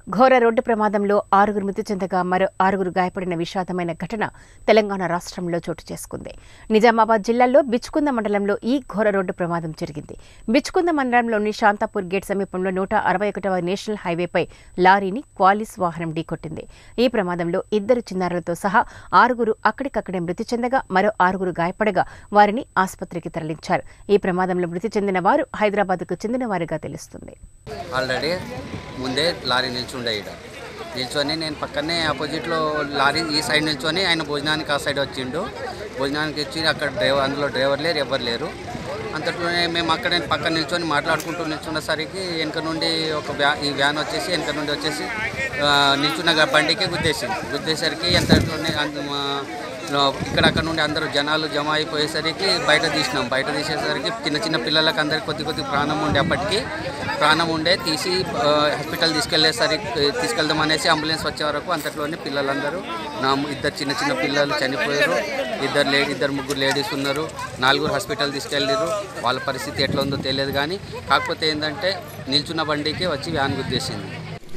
ఘోర రోడ్డు ప్రమాదంలో ఆరుగురు మృతి చెందగా మరో ఆరుగురు గాయపడిన విషాదమైన ఘటన తెలంగాణ రాష్ట్రంలో చోటు చేసుకుంది నిజామాబాద్ జిల్లాలో బిచ్కుంద మండలంలో ఈ ఘోర రోడ్డు ప్రమాదం జరిగింది బిచ్కుంద మండలంలోని శాంతాపూర్ గేట్ సమీపంలో నూట అరవై ఒకటవ నేషనల్ హైవేపై లారీని క్వాలిస్ వాహనం ఢీకొట్టింది ఈ ప్రమాదంలో ఇద్దరు చిన్నారులతో సహా ఆరుగురు అక్కడికక్కడే మృతి చెందగా మరో ఆరుగురు గాయపడగా వారిని ఆసుపత్రికి తరలించారు ఈ ప్రమాదంలో మృతి చెందిన వారు హైదరాబాద్కు చెందిన వారుగా తెలుస్తుంది ఆల్రెడీ ముందే లారీ నిల్చుండే ఇక్కడ నిల్చొని నేను పక్కనే ఆపోజిట్లో లారీ ఈ సైడ్ నిల్చొని ఆయన భోజనానికి ఆ సైడ్ వచ్చిండు భోజనానికి వచ్చి అక్కడ డ్రైవర్ అందులో డ్రైవర్ లేరు ఎవరు లేరు అంతట్లోనే మేము అక్కడ పక్కన నిల్చొని మాట్లాడుకుంటూ నిల్చున్నసరికి వెనక నుండి ఒక వ్యా ఈ వ్యాన్ వచ్చేసి వెనక నుండి వచ్చేసి ఆ, నిల్చున్న గా- బండికి గుద్దేసింది గుద్దేసరికి ఎంతట్లోనే అంత- మా- లో- ఇక్కడ అక్కడ నుండి అందరూ జనాలు జమ అయిపోయేసరికి బయట తీసినాం బయట తీసేసరికి చిన్న చిన్న పిల్లలకి అందరికి కొద్ది కొద్ది ప్రాణం ఉండే అప్పటికి ప్రాణం ఉండే తీసి ఆ, హాస్పిటల్ తీసుకెళ్లేసరికి తీసుకెళ్దాం అనేసి అంబులెన్స్ వచ్చే వరకు అంతట్లోనే పిల్లలందరూ నా ఇద్దరు చిన్న చిన్న పిల్లలు చనిపోయారు ఇద్దరు లేడీ ఇద్దరు ముగ్గురు లేడీస్ ఉన్నారు నలుగురు హాస్పిటల్ తీసుకెళ్ళారు వాళ్ళ పరిస్థితి ఎట్లా ఉందో తెలియదు కానీ కాకపోతే ఏంటంటే నిల్చున్న బండికి వచ్చి వ్యాన్ గుద్దేసింది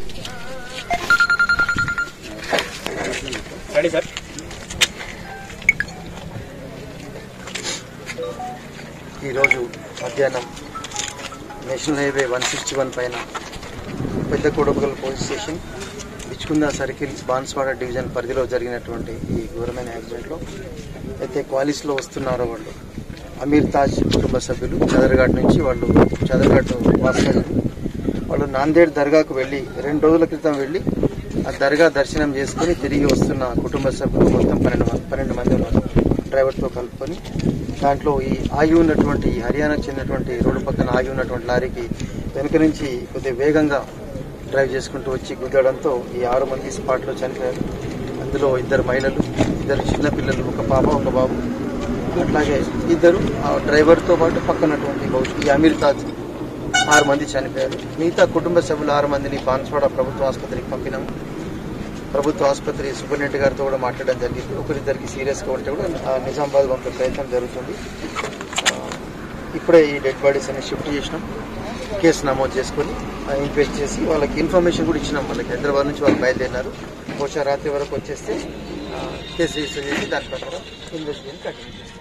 ఈరోజు మధ్యాహ్నం national highway one sixty one పైన Pedda Kodapgal police station Bichkunda circle Banswada division పరిధిలో జరిగినటువంటి ఈ ఘోరమైన యాక్సిడెంట్లో అయితే క్వాలిస్లో వస్తున్నారో వాళ్ళు అమీర్ తాజ్ కుటుంబ సభ్యులు చదరఘాట్ నుంచి వాళ్ళు చదరఘాట్ వాస్తవ్యం వాళ్ళు నాందేడ్ దర్గాకు వెళ్ళి రెండు రోజుల క్రితం వెళ్ళి ఆ దర్గా దర్శనం చేసుకుని తిరిగి వస్తున్న కుటుంబ సభ్యులు మొత్తం పన్నెండు మంది పన్నెండు మంది ఉన్నారు డ్రైవర్తో కలుపుకొని దాంట్లో ఈ ఆగి ఉన్నటువంటి ఈ హర్యానాకు చెందినటువంటి రోడ్డు పక్కన ఆగి ఉన్నటువంటి లారీకి వెనుక నుంచి కొద్దిగా వేగంగా డ్రైవ్ చేసుకుంటూ వచ్చి గుద్దడంతో ఈ ఆరు మంది స్పాట్లో చనిపోయారు అందులో ఇద్దరు మహిళలు ఇద్దరు చిన్న పిల్లలు ఒక పాప ఒక బాబు అట్లాగే ఇద్దరు ఆ డ్రైవర్తో పాటు పక్కనటువంటి బహుశా ఈ అమీర్ తాజ్ ఆరు మంది చనిపోయారు మిగతా కుటుంబ సభ్యులు ఆరు మందిని బాన్స్వాడ ప్రభుత్వ ఆసుపత్రికి పంపినాము ప్రభుత్వ ఆసుపత్రి సూపరింటెండెంట్ గారితో కూడా మాట్లాడడం జరిగింది ఒకరిద్దరికి సీరియస్గా ఉంటే కూడా ఆ నిజామాబాద్ పంపే ప్రయత్నం జరుగుతుంది ఆ, ఇప్పుడే ఈ డెడ్ బాడీస్ అన్ని షిఫ్ట్ చేసినాం కేసు నమోదు చేసుకొని ఇన్వెస్ట్ చేసి వాళ్ళకి ఇన్ఫర్మేషన్ కూడా ఇచ్చినాం వాళ్ళకి హైదరాబాద్ నుంచి వాళ్ళు బయలుదేరినారు బహుశా రాత్రి వరకు వచ్చేస్తే ఆ, కేసు రిజిస్టర్ చేసి దాని ప్రకారం ఇన్వెస్టిగేషన్ కంటిన్యూ చేస్తాం